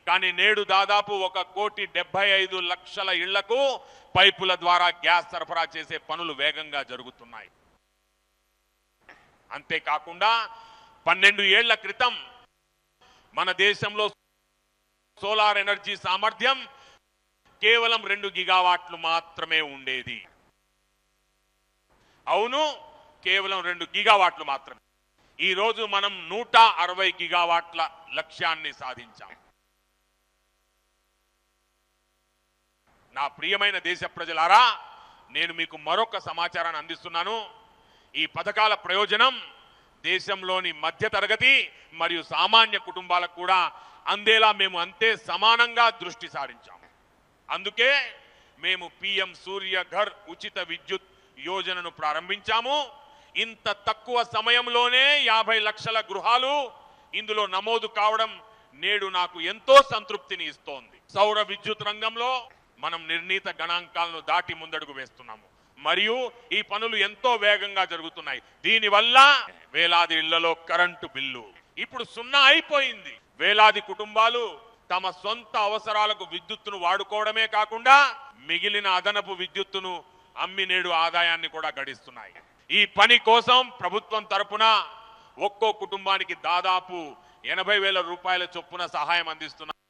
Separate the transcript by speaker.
Speaker 1: కానీ నేడు దాదాపు ఒక కోటి డెబ్బై ఐదు లక్షల ఇళ్లకు పైపుల ద్వారా గ్యాస్ సరఫరా చేసే పనులు వేగంగా జరుగుతున్నాయి అంతేకాకుండా పన్నెండు ఏళ్ల క్రితం మన దేశంలో సోలార్ ఎనర్జీ సామర్థ్యం కేవలం రెండు గిగావాట్లు మాత్రమే ఉండేది అవును కేవలం రెండు గిగావాట్లు మాత్రమే ఈ రోజు మనం నూట అరవై గిగావాట్ల లక్ష్యాన్ని సాధించాం నా ప్రియమైన దేశ ప్రజలారా నేను మీకు మరొక సమాచారాన్ని అందిస్తున్నాను ఈ పథకాల ప్రయోజనం దేశంలోని మధ్యతరగతి మరియు సామాన్య కుటుంబాలకు కూడా అందేలా మేము అంతే సమానంగా దృష్టి సారించాము అందుకే మేము పిఎం సూర్య ఘర్ ఉచిత విద్యుత్ యోజనను ప్రారంభించాము ఇంత తక్కువ సమయంలోనే యాభై లక్షల గృహాలు ఇందులో నమోదు కావడం నేడు నాకు ఎంతో సంతృప్తిని ఇస్తోంది సౌర విద్యుత్ రంగంలో మనం నిర్ణీత గణాంకాలను దాటి ముందడుగు వేస్తున్నాము మరియు ఈ పనులు ఎంతో వేగంగా జరుగుతున్నాయి దీనివల్ల వేలాది ఇళ్లలో కరెంటు బిల్లు ఇప్పుడు సున్నా అయిపోయింది వేలాది కుటుంబాలు తమ సొంత అవసరాలకు విద్యుత్తును వాడుకోవడమే కాకుండా మిగిలిన అదనపు విద్యుత్తును అమ్మి నేడు ఆదాయాన్ని కూడా గడిస్తున్నాయి ఈ పని కోసం ప్రభుత్వం తరపున ఒక్కో కుటుంబానికి దాదాపు ఎనభై వేల రూపాయల చొప్పున సహాయం అందిస్తున్నారు